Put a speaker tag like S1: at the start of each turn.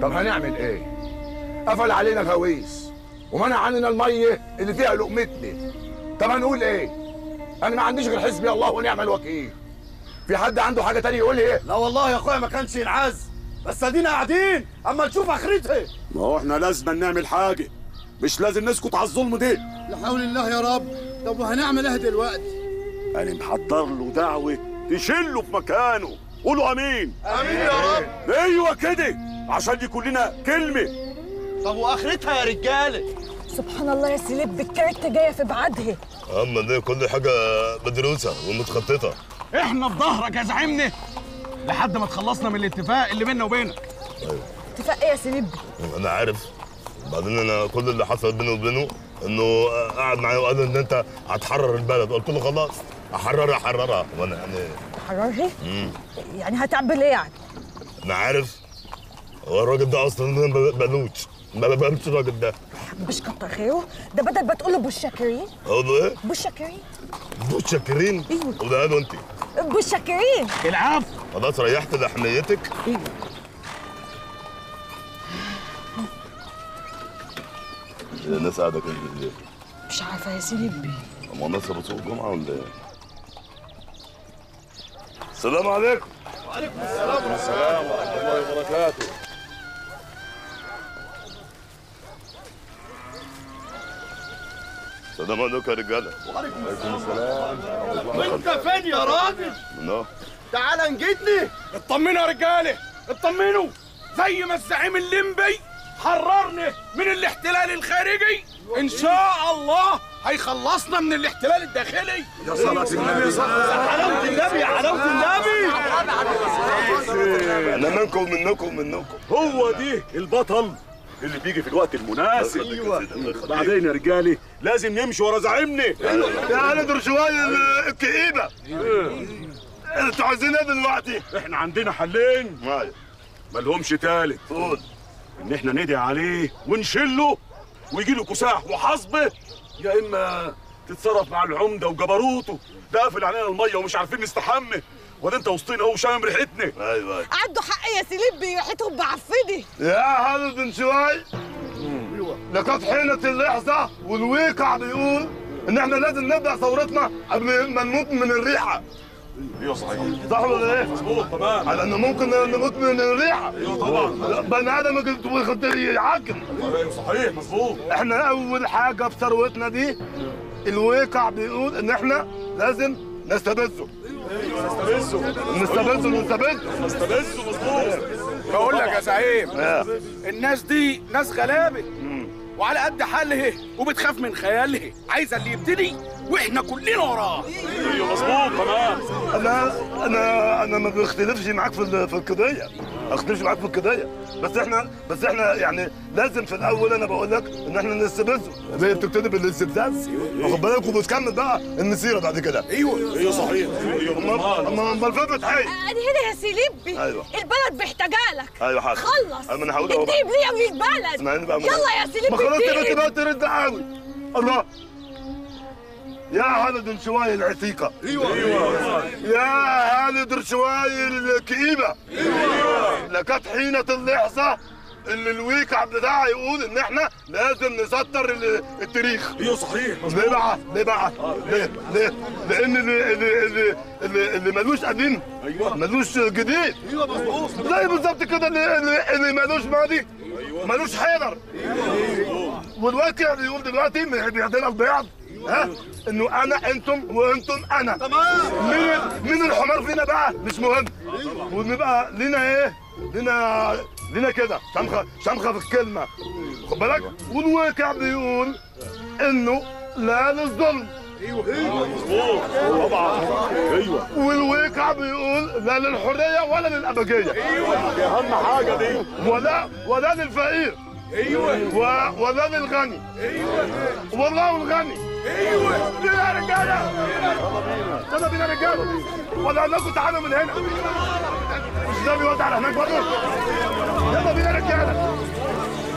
S1: طب هنعمل ايه قفل علينا غويس ومنع عننا الميه اللي فيها لقمتنا طب هنقول ايه انا ما عنديش غير حسبي الله ونعم الوكيل في حد عنده حاجه تانية يقول ايه
S2: لا والله يا اخويا ما كانش ينعز بس ادينا قاعدين اما نشوف اخرتها
S3: ما هو احنا لازم نعمل حاجه مش لازم نسكت على الظلم ده
S4: لا حول الله يا رب طب وهنعمل ايه دلوقتي
S3: انا محضر له دعوه تشيله في مكانه قولوا امين
S2: امين يا رب
S3: ايوه كده عشان يكون لنا كلمه
S2: طب واخرتها يا رجاله
S5: سبحان الله يا سليب الكاركتة جاية في بعدها
S6: اما دي كل حاجه مدروسه ومتخططه
S7: احنا في ظهرك يا زعيمنا لحد ما تخلصنا من الاتفاق اللي بيننا وبينك
S5: اتفاق ايه يا سليب
S6: انا عارف بعدين انا كل اللي حصل بيني وبينه انه قعد معايا وقال ان انت هتحرر البلد قلت له خلاص احررها احررها وانا يعني
S5: حرارها
S6: مم.
S5: يعني هتعمل ايه يعني
S6: انا عارف هو الراجل ده اصلا ما بلوش ما بقبلش الراجل ده
S5: مش كتر خيره ده بدل ما تقول له بوش شاكرين
S6: اقول له ايه؟
S5: بوش شاكرين
S6: بوش شاكرين
S5: ايوه
S6: وده قاله انت
S5: بوش شاكرين
S7: العفو
S6: خلاص ريحت لحميتك
S5: ايوه
S6: الناس قاعده كده ليه؟
S5: مش عارفة يا سليب
S6: هم الناس بتسوق الجمعه ولا ايه؟ السلام عليكم
S3: السلام ورحمه الله وبركاته
S6: السلام عليكم يا رجاله
S2: وانت فين يا راجل
S6: منو؟
S2: تعال نجدني
S7: اطمنوا يا رجاله اطمنوا زي ما الزعيم الليمبي حررنا من الاحتلال الخارجي ان شاء الله هيخلصنا من الاحتلال الداخلي
S3: يا صلاة النبي يا صلاة
S2: حلاوه النبي يا حلاوه النبي
S6: انا منكم منكم منكم
S3: هو دي البطل اللي بيجي في الوقت المناسب
S6: ايوه
S3: بعدين يا رجالي لازم نمشي ورا زعيمنا
S6: تعالوا ندر شويه الكئيبه انتوا عايزين ايه دلوقتي؟
S3: احنا عندنا حلين
S6: معايا
S3: ملهمش تالت
S6: قول
S3: ان احنا ندعي عليه ونشله ويجي له كساح وحصبه يا اما تتصرف مع العمده وجبروته ده قافل علينا الميه ومش عارفين نستحمى ولا انت وسطينا اهو شامم ريحتنا
S6: ايوه ايوه
S5: عنده حق يا سليب ريحتهم معفنة
S1: يا هذا بن شوي لقد حينت اللحظة والويقع بيقول إن إحنا لازم نبدأ ثورتنا قبل ما نموت من الريحة
S3: ايوه صحيح
S1: صح ولا إيه؟
S3: مظبوط تمام
S1: على إنه ممكن نموت من الريحة
S3: ايوه طبعا
S1: بني آدم قلت يعجن
S3: ايوه صحيح مظبوط
S1: إحنا أول حاجة في ثروتنا دي الويقع بيقول إن إحنا لازم نستبزه
S3: نستبزه
S1: نستبزه نستبزه
S3: نستبزه مظبوط
S7: بقول لك يا زعيم
S1: آه.
S7: الناس دي ناس غلابه وعلى قد حالها وبتخاف من خيالها عايزه اللي يبتدي واحنا كلنا وراه
S3: ايوه مظبوط تمام
S1: انا انا انا ما بختلفش معاك في ال- في القضيه ما بختلفش معاك في القضيه بس احنا بس احنا يعني لازم في الاول انا بقول لك ان احنا نستبزه هي بتبتدي بالاستبزاز واخد بالك وبتكمل بقى المسيره بعد كده
S7: ايوه
S3: ايوه صحيح ايوه
S1: اما اما اما الفكره تحيي
S5: انا هنا يا سليبي
S1: أيوة.
S5: البلد محتاجالك
S1: ايوه حاضر
S5: خلص
S1: اما انا هقول اهو
S5: اكتب لي البلد
S1: اسمعني بقى
S5: يلا يا سليبي
S1: ما خلاص تبقى
S5: اكتب.
S1: تبقى ترد قوي الله يا هالد شواي العتيقة
S3: ايوه ايوه
S1: يا هالد شواي الكئيبة ايوه لقد حينة اللحظة اللي الويكع بتاعها يقول ان احنا لازم نسطر ال- التاريخ
S3: ايوه صحيح
S1: ليه بقى؟ ليه بقى؟ ليه؟ ليه؟ لأن اللي اللي اللي اللي, اللي ملوش قديم
S3: أيوة.
S1: ملوش جديد
S3: ايوه مظبوط
S1: زي بالظبط كده اللي اللي, اللي ملوش ماضي ملوش حيدر والواقع بيقول دلوقتي من بيعدنا البياض ها انه انا انتم وانتم انا تمام مين مين الحمار فينا بقى مش مهم ونبقى لينا ايه لينا لينا كده شمخه شمخه في الكلمه خد بالك والواقع بيقول انه لا للظلم
S3: مظبوط طبعا ايوه
S1: والواقع بيقول لا للحريه ولا للابجيه
S3: دي اهم حاجه دي
S1: ولا ولا للفقير ايوه و... ولا للغني ايوه والله الغني ايوه بينا يا رجاله يلا بينا يا رجاله ولا اقول لكم تعالوا من هنا مش ده بيودع على هناك برضه